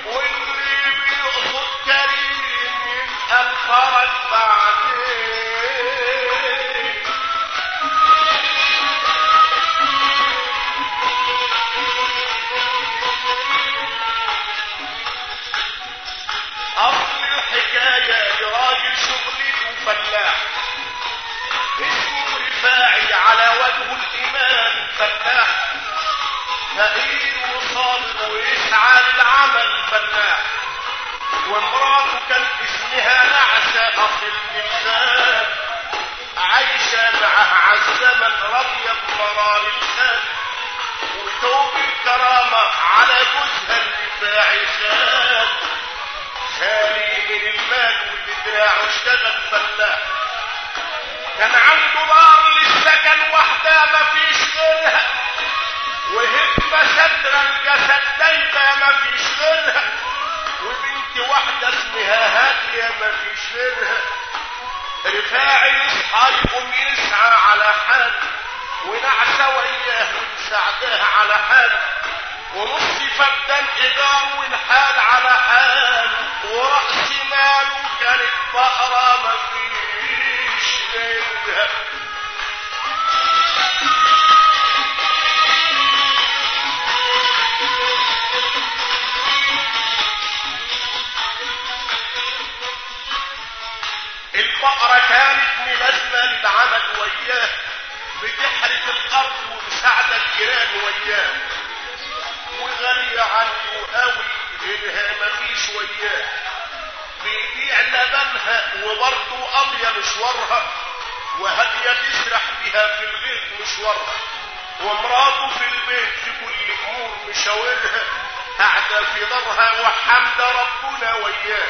واللي بيقصد كريم يبقى الفرج بعدين اصل الحكايه لراجل شغلته فلاح اسمه رفاعي على وجه الايمان فلاح فقير وصابر ويسعى للعمل فلاح وامراته كان اسمها نعسة اصل الانسان عايشة معه عالزمن راضية بمرار الخان وتوب الكرامة على جوزها الرفاعي خان خالي من المال واللي دراعه اشتغل فلاح كان عنده دار للسكن وحده مفيش غيرها وهبة ستر الجسد دايما مفيش غيرها وبنت واحدة اسمها هادية مفيش غيرها رفاعي يصحى يقوم يسعى على حال ونعسى وياه ويساعدها على حال ونص فدان ايجار والحال على حال ورأس ماله كانت بقرة مفيش غيرها البقرة كانت ملازمة للعمل وياه بتحرث الأرض ومساعدة الجيران وياه وغالية عنه قوي غيرها مفيش وياه بيبيع لبنها وبرضه قضية مشوارها وهدية تسرح بها في الغيط مشوارها ومراته في البيت في كل امور مشاورها قاعدة في دارها وحمد ربنا وياه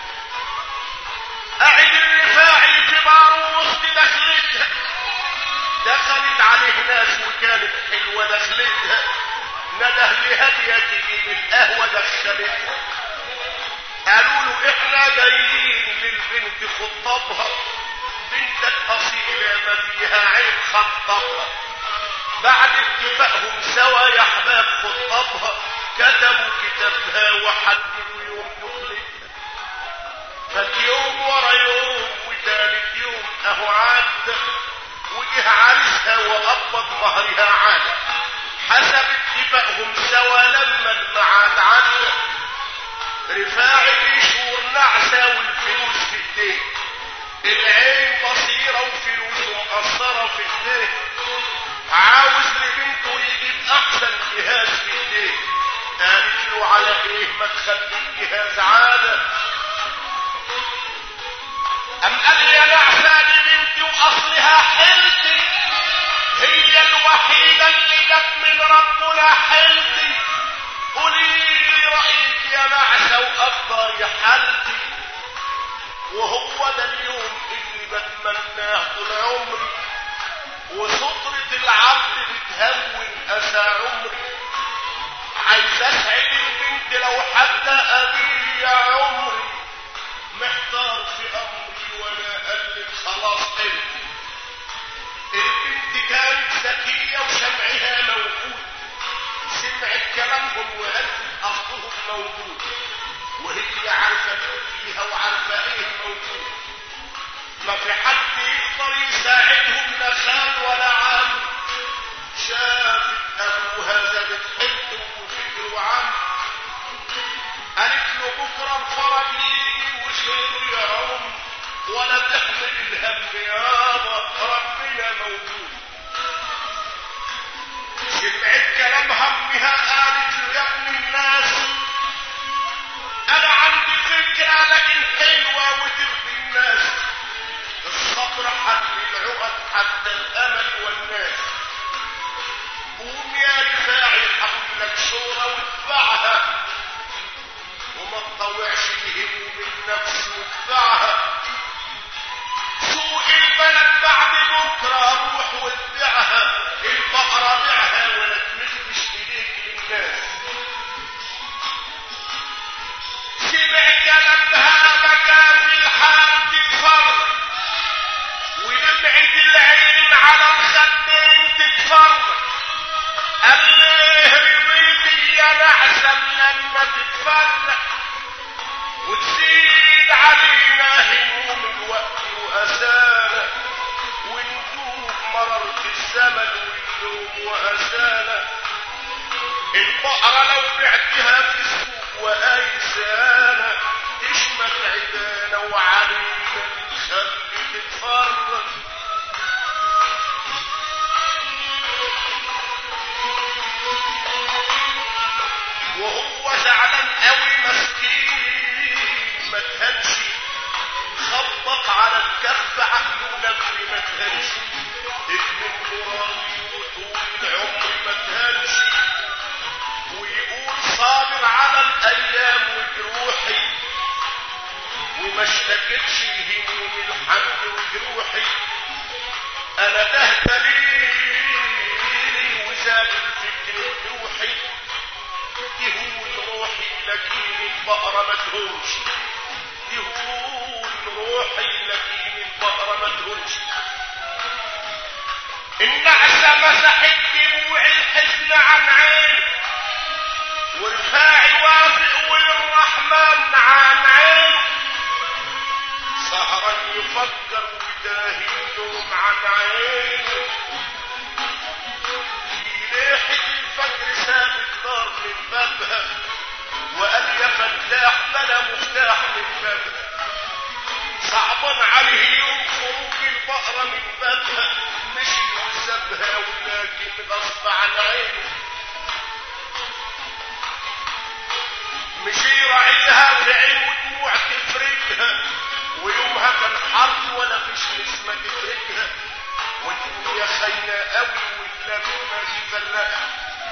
قاعد الرفاعي في داره وسط دخلتها دخلت عليه ناس وكانت حلوة دخلتها نده لهدية تجيب القهوة دخلتها قالوا له احنا جايين للبنت خطبها بنتك اصيلة ما فيها عيب خطبها بعد اتفاقهم سوا يا احباب خطبها كتبوا كتابها وحددوا يوم دخلتها فات يوم ورا يوم وتالت يوم اهو عدى وجه عريسها وقبض مهرها عاد حسب اتفاقهم سوا لما الميعاد عدى رفاعي بيشور نعسة والفلوس في ايديه العين بصيرة وفلوسه مقصرة في ايديه عاوز لبنته يجيب احسن جهاز في ايديه قالت له على ايه ما تخلي الجهاز عادة ام قال لي يا نعسة دي بنتي واصلها حلتي هي الوحيدة اللي جت من ربنا حلتي قولي لي رأيك يا نعسة وقدري حالتي وهو ده اليوم اللي بتمناه طول عمري وسطرة العبد بتهون أسى عمري عايز اسعد البنت لو حتى أبي يا عمري محتار في أمري ولا قلب خلاص قلبي البنت كانت ذكية وسمعها موجود سمعت كلامهم وقالت أصلهم موجود وهي عارفة مين فيها وعارفة ايه موجود ما في حد يقدر يساعدهم لا خال ولا عام شافت ابوها زادت حلته وفكر وعم قالت له بكره الفرج يجي وخير يا عم ولا تحمل الهم يابا ربنا موجود سمعت كلام همها قالت له يا ابن الناس انا عندي فكرة لكن حلوة وترضي الناس الصبر حل العقد حتى الامل والناس قوم يا رفاعي حول لك شورة واتبعها وما تطوعش بهموم النفس واتبعها سوق البلد بعد بكرة روح واتبعها البقرة بيعها ولا تمدش ايديك للناس سمع كلامها بكى في الحال تتفرج ودمعة العين على الخدين تتفرج قال ليه رضيتي يا نعسة من ما تتفرق وتزيد علينا هموم الوقت وأسانا ونجوم مررت الزمن واللوم وأسانا البقرة لو بعتها في السوق وأيسانا تشمل عدانا وعلينا تخلي تتفرج وهو زعلان قوي مسكين ما تهنش خبط على الكف عقله نبي ما تهنش ابن القرآن وطول العمر ما تهنش ويقول صابر على الايام وجروحي وما اشتكتش هموم الحمد وجروحي انا ده دليلي وزاد الفكر بروحي يهون روحي لكن البقرة ما تهونش يهون روحي لكن البقرة ما تهونش النعسة مسحت دموع الحزن عن عين ورفاعي وافق والرحمن عن عين سهرا يفكر وداهي النوم عن عينه في ليحة الفجر ساب الدار من بابها وقال يا فتاح بلا مفتاح من بابها صعبان عليه يوم خروج البقرة من بابها مشي وسابها ولكن غصب عن عينه مشي راعيها في عين ودموع تفرجها ويومها كان حرب ولا فيش نسمة تفرجها والدنيا خاينة قوي واللمة تفرقها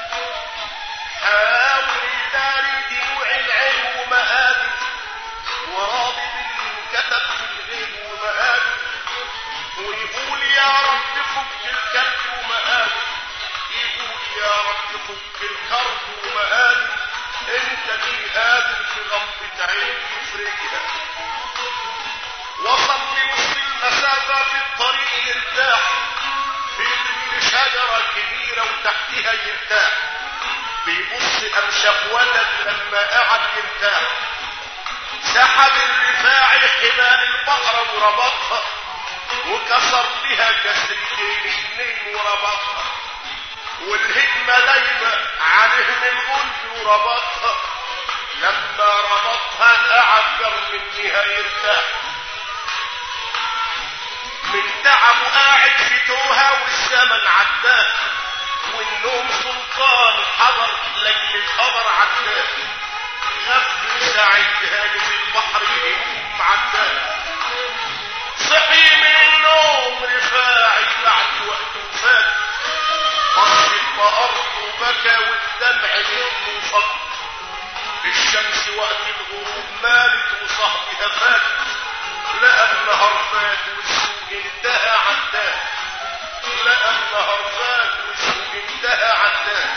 حاول يداري دموع العين ومقابل وراضي باللي كتب في الغيب ومقابل ويقول يا رب فك الكرب ومقابل يقول يا رب فك الكرب ومقابل انت اللي قادر في غمضة عين تفرجها وصل لنص المسافة في الطريق يرتاح في ظل شجرة كبيرة وتحتها يرتاح بيبص أمشق ولد لما قعد يرتاح سحب الرفاعي حبال البقرة وربطها وكسر بها كسرتين اتنين وربطها والهجمة دايما عليهم الغلب وربطها لما ربطها أعبر منها يرتاح من تعبه قاعد في توها والزمن عداه والنوم سلطان حضر لجل الخبر عداه غفل ساعدها في البحر يهوم عداه صحي من النوم رفاعي بعد وقت فات بص الارض وبكى والدمع منه فض الشمس وقت الغروب مالت وصهدها فات لقى النهار فات والسوق انتهى عداه لقى النهار فات والسوق انتهى عداه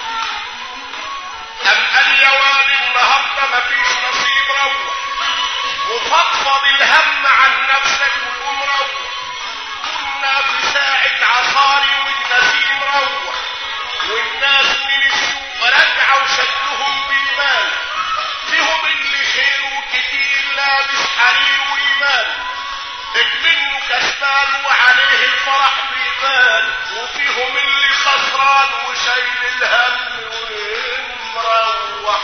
أم قال يا واد النهارده مفيش نصيب روح وفضفض الهم عن نفسك وقوم روح كنا في ساعة عصاري والنسيم روح والناس من السوق راجعة وشكلهم بيبان فيهم اللي خيره كتير لابس حرير وإيمان منه كسبان وعليه الفرح بيبان وفيهم اللي خسران وشايل الهم ومروح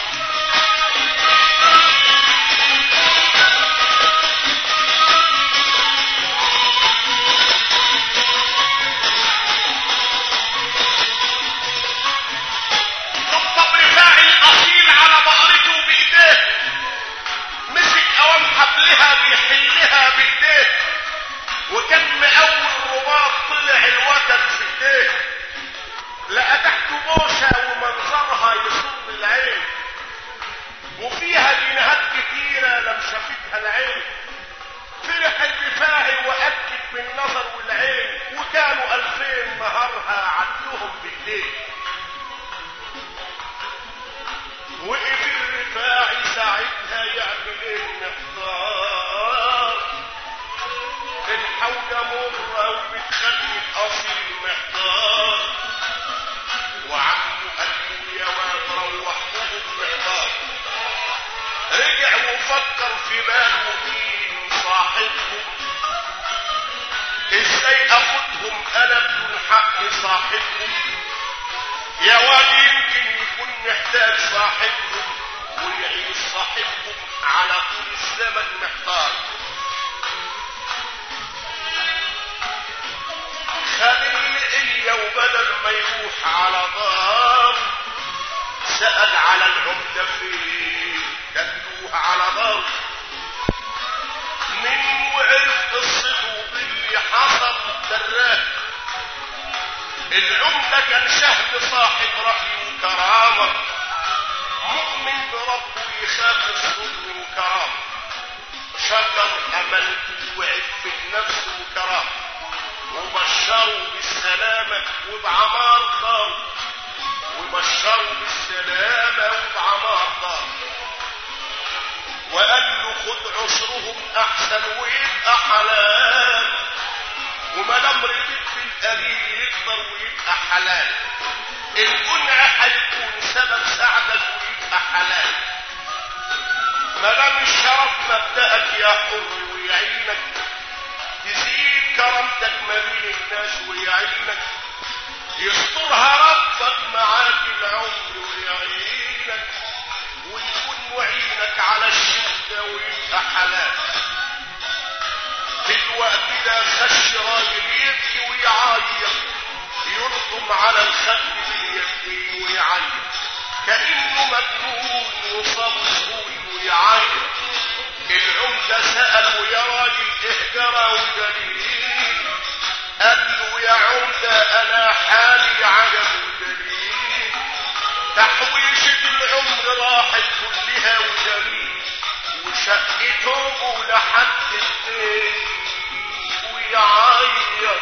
طب رفاعي الاصيل على بقرته بايديه مسك اوام حبلها بيحلها بايديه وكان مقوي الرباط طلع الوتد في ايديه لقى تحته بوسه ومنظرها يصد العين وفيها جنيهات كتيره لم شافتها العين فرح الرفاعي واكد بالنظر والعين وكانوا الفين نهارها عدلهم بالليل وقف الرفاعي ساعتها يعمل ايه محتار الحوجة مرة وبتخلي الأصيل محتار وعمه قال له يا واد روحوهم محتار رجع وفكر في باله مين صاحبهم ازاي اخدهم انا بدون حق صاحبهم يا واد يمكن يكون محتاج صاحبهم ويعيش صاحبهم على طول الزمن محتار خد اللقية وبدل ما يروح على دار سأل على العمدة فين دلوه على دار من وعرف قصته باللي حصل دراه العمدة كان شهم صاحب رأي وكرامة مؤمن بربه يخاف الصدق وكرامة شكر أملته وعف نفسه وكرامة وبشروا بالسلامة وبعمار دار وبشروا بالسلامة وبعمار دار وقال له خد عشرهم أحسن ويبقى حلال وما دام ربيت بالقليل يكبر ويبقى حلال الجنع هيكون سبب سعدك ويبقى حلال ما دام الشرف مبدأك يا حر ويعينك تزيد كرامتك ما بين الناس ويعينك يسترها ربك معاك العمر ويعينك ويكون معينك على الشدة ويبقى حلال في الوقت ده خش راجل يبكي ويعيط يرقم على الخد باليمين ويعيط كأنه مجنون وصاب سهول ويعيط العمدة سأله يا راجل اهجرة ودليل قال له يا عمدة أنا حالي عجب ودليل تحويشة العمر راحت كلها ودليل وشقته لحد البيت ويعيط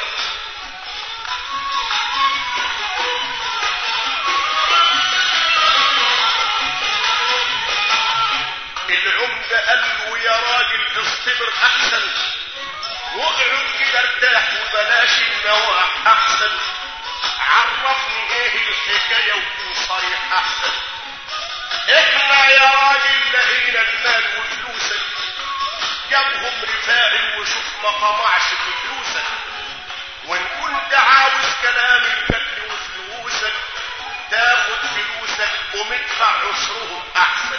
العمدة قال له يا راجل اصطبر احسن واقعد كده ارتاح وبلاش النواح احسن عرفني ايه الحكاية وكون صريح احسن احنا يا راجل لقينا المال وفلوسك جابهم رفاعي وشوف ما طمعش في فلوسك وان كنت عاوز كلام الكتل وفلوسك تاخد فلوسك ومدفع عشرهم احسن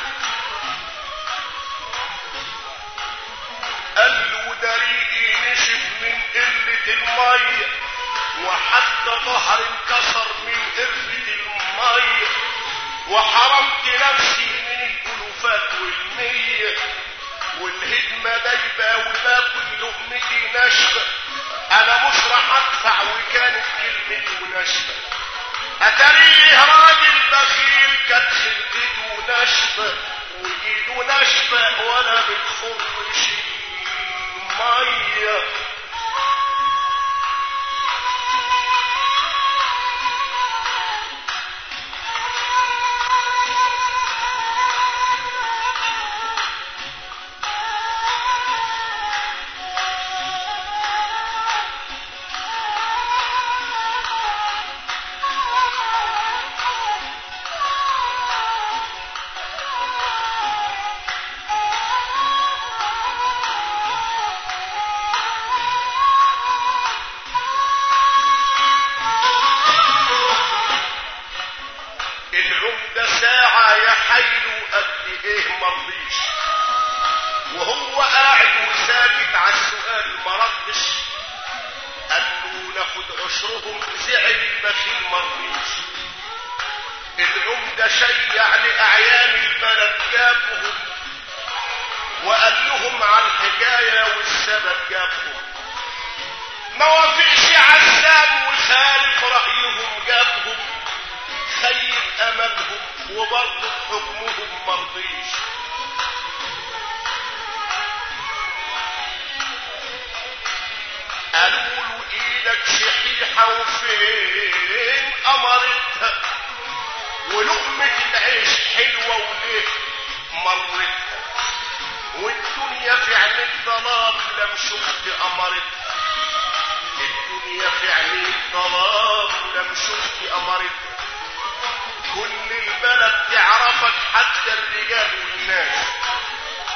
قال له دريقي نشف من قلة المية وحتى ظهر انكسر من قربة المية وحرمت نفسي من الألوفات والمية والهدمة دايبة وباكل لقمتي ناشفة أنا مش راح أدفع وكانت كلمته ناشفة أتريه راجل بخيل كانت خلقته ناشفة وإيده ناشفة ولا بتخرش المية العمدة ساعة يحيلوا قد ايه مرضيش وهو قاعد وساكت على السؤال ما ردش قال له ناخد عشرهم زعل البخيل مرضيش العمدة شيع لأعيان البلد جابهم وقال لهم على الحكاية والسبب جابهم ما وافقش عسام وخالف رأيهم جابهم خيب املهم وبرضه حكمهم مرضيش قالوا له ايدك شحيحة وفين امرتها ولقمة العيش حلوة وليه مرتها والدنيا في عين الظلام لم شفت امرتها الدنيا في عين الظلام لم شفت امرتها كل البلد تعرفك حتى الرجال والناس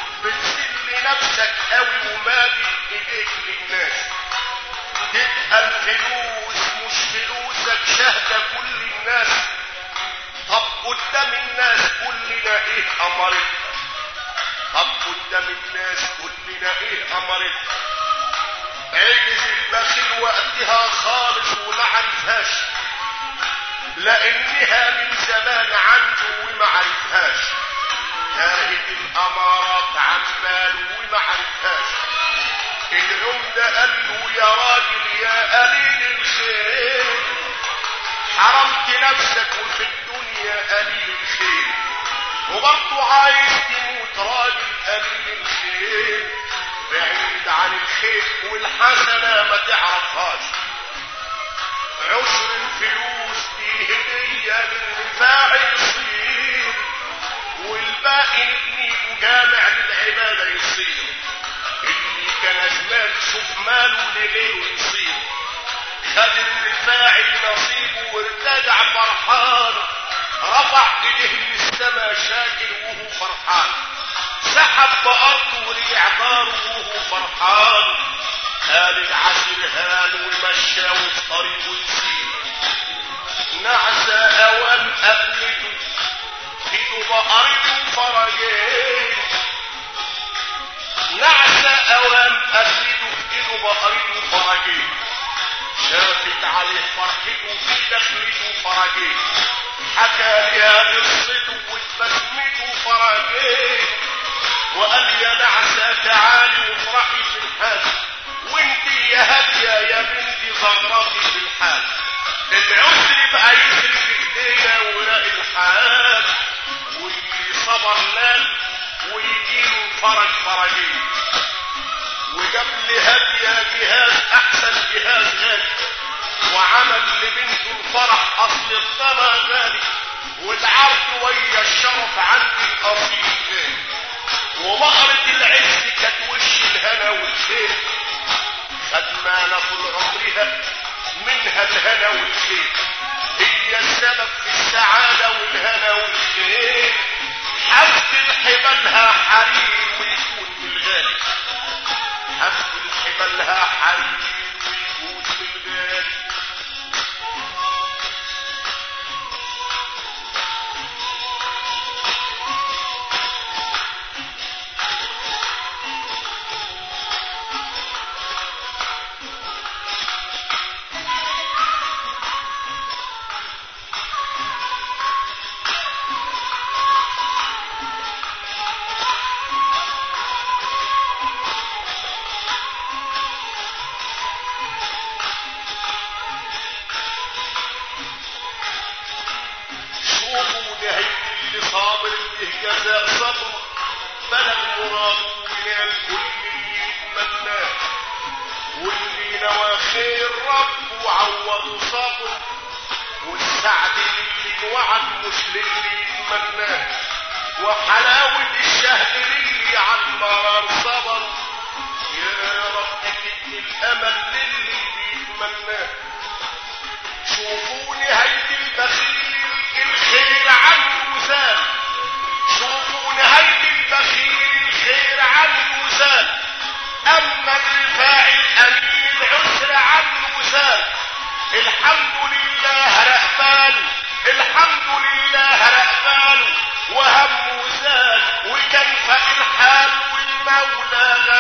نفسك قوي ومالي ايديك للناس تبقى الفلوس مش فلوسك شهدة كل الناس طب قدام الناس كلنا ايه امرتنا طب قدام الناس كلنا ايه امرتنا عجز البخيل وقتها خالص وما عرفهاش لانها من زمان عنده وما عرفهاش شاهد الامارات عمال وما عرفهاش العمدة قال له يا راجل يا قليل الخير حرمت نفسك وفي الدنيا قليل الخير وبرضه عايز تموت راجل قليل الخير بعيد عن الخير والحسنة ما تعرفهاش عشر الفلوس دي هدية من فاعل يصير والباقي نبني وجامع للعبادة يصير اللي كان زمان شوف ماله لغيره يصير خد الفاعل نصيبه وارتجع فرحان رفع ايديه للسما شاكر وهو فرحان سحب بأرضه ورجع داره وهو فرحان قال العسل هان ومشى وفي طريقه يسير نعسى اوام قبلته ايده بقرته فرجين نعسى اوام قبلته ايده بقرته فرجين شافت عليه فرحته في دخلته فرجين حكى لها قصته واتبسمته فرجين وقال يا نعسى تعالي وافرحي في الحال وانت يا هادية يا بنتي زغرتي في الحال العسر بقى يسري في ايدينا ولاقي الحال واللي صبر نال ويجيله فرج فرجين وجاب لي هادية جهاز احسن جهاز غالي وعمل لبنته الفرح اصل الطنا غالي والعرض ويا الشرف عندي الاصيل غالي وبقرة العز كانت وش الهنا والخير خدمانة طول عمرها منها الهنا والخير هي السبب في السعادة والهنا والخير حفظ الحبلها حرير ويكون بالغالي حفظ الحبلها حرير ويكون بالغالي شوفوا نهاية اللي صابر به جزاء صبر بلغ مراده ونال كل اللي يتمناه واللي نوى خير رب وعوضه صبر والسعد للي وعد مش للي يتمناه وحلاوة الشهد للي على المرار صبر يا رب تدي الأمل للي بيتمناه شوفوا نهاية البخيل الخير عنه زال شوفوا نهاية البخيل الخير عنه زال أما الرفاع الأمين العسر عنه زال الحمد لله رقبال الحمد لله رقبال وهم زال وكان فقير حال والمولى